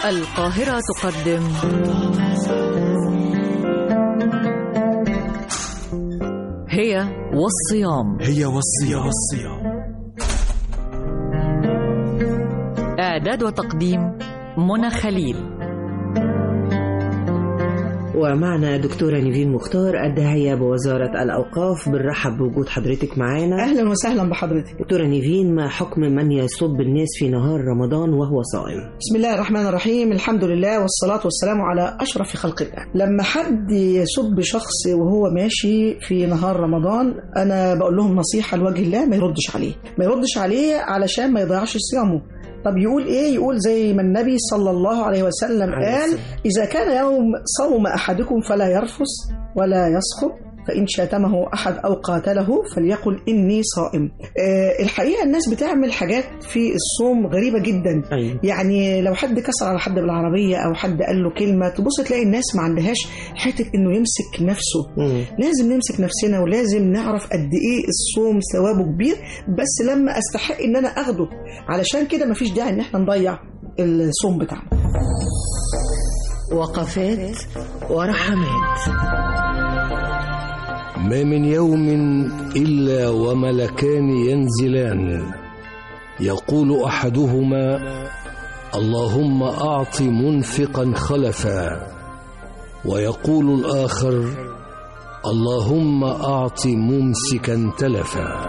القاهرة تقدم هي والصيام هي والصيام والصيام إعداد وتقديم منى خليل ومعنا دكتورة نيفين مختار الداعية بوزارة الأوقاف بنرحب بوجود حضرتك معانا اهلا وسهلا بحضرتك دكتورة نيفين ما حكم من يصب الناس في نهار رمضان وهو صائم بسم الله الرحمن الرحيم الحمد لله والصلاة والسلام على أشرف خلق الله لما حد يسب شخص وهو ماشي في نهار رمضان أنا بقول لهم نصيحة لوجه الله ما يردش عليه ما يردش عليه علشان ما يضيعش صيامه طب يقول ايه يقول زي ما النبي صلى الله عليه وسلم عليه قال السلام. اذا كان يوم صوم احدكم فلا يرفث ولا يسخب فإن شاتمه أحد أو قاتله فليقل إني صائم آه الحقيقة الناس بتعمل حاجات في الصوم غريبة جدا أيوة. يعني لو حد كسر على حد بالعربية أو حد قال له كلمة تبص تلاقي الناس ما عندهاش حتة إنه يمسك نفسه مم. لازم نمسك نفسنا ولازم نعرف قد ايه الصوم ثوابه كبير بس لما استحق ان انا اخده علشان كده مفيش داعي ان احنا نضيع الصوم بتاعنا وقفات ورحمات ما من يوم إلا وملكان ينزلان يقول أحدهما اللهم أعط منفقا خلفا ويقول الآخر اللهم أعط ممسكا تلفا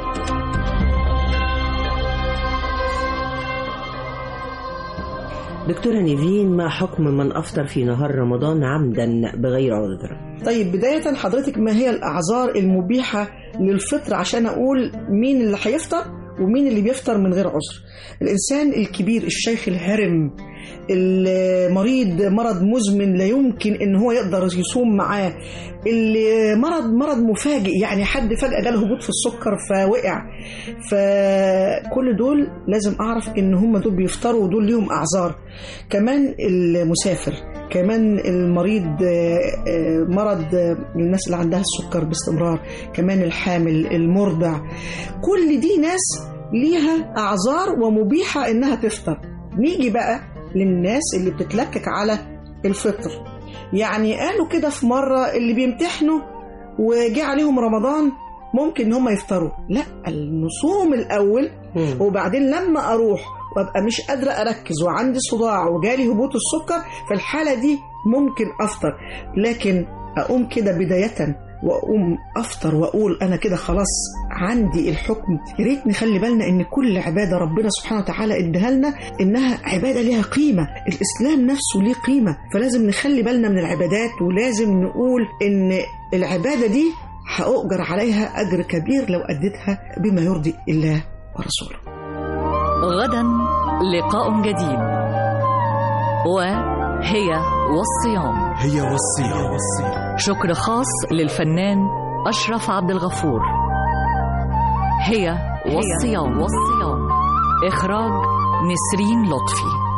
دكتورة نيفين ما حكم من أفطر في نهار رمضان عمدا بغير عذر طيب بداية حضرتك ما هي الأعذار المبيحة للفطر عشان أقول مين اللي هيفطر ومين اللي بيفطر من غير عذر الإنسان الكبير الشيخ الهرم المريض مرض مزمن لا يمكن ان هو يقدر يصوم معاه اللي مرض مرض مفاجئ يعني حد فجأة جاله هبوط في السكر فوقع فكل دول لازم اعرف ان هم دول بيفطروا ودول ليهم اعذار كمان المسافر كمان المريض آه، آه، مرض آه، الناس اللي عندها السكر باستمرار كمان الحامل المرضع كل دي ناس ليها اعذار ومبيحه انها تفطر نيجي بقى للناس اللي بتتلكك على الفطر يعني قالوا كده في مره اللي بيمتحنوا وجه عليهم رمضان ممكن ان هم يفطروا لا النصوم الاول مم. وبعدين لما اروح وابقى مش قادره اركز وعندي صداع وجالي هبوط السكر في الحاله دي ممكن افطر لكن اقوم كده بدايه واقوم افطر واقول انا كده خلاص عندي الحكم يا ريت نخلي بالنا ان كل عباده ربنا سبحانه وتعالى اداها لنا انها عباده ليها قيمه الاسلام نفسه ليه قيمه فلازم نخلي بالنا من العبادات ولازم نقول ان العباده دي هأؤجر عليها أجر كبير لو أديتها بما يرضي الله ورسوله غدا لقاء جديد وهي والصيام هي والصيام والصيام شكر خاص للفنان أشرف عبد الغفور هي والصيام والصيام إخراج نسرين لطفي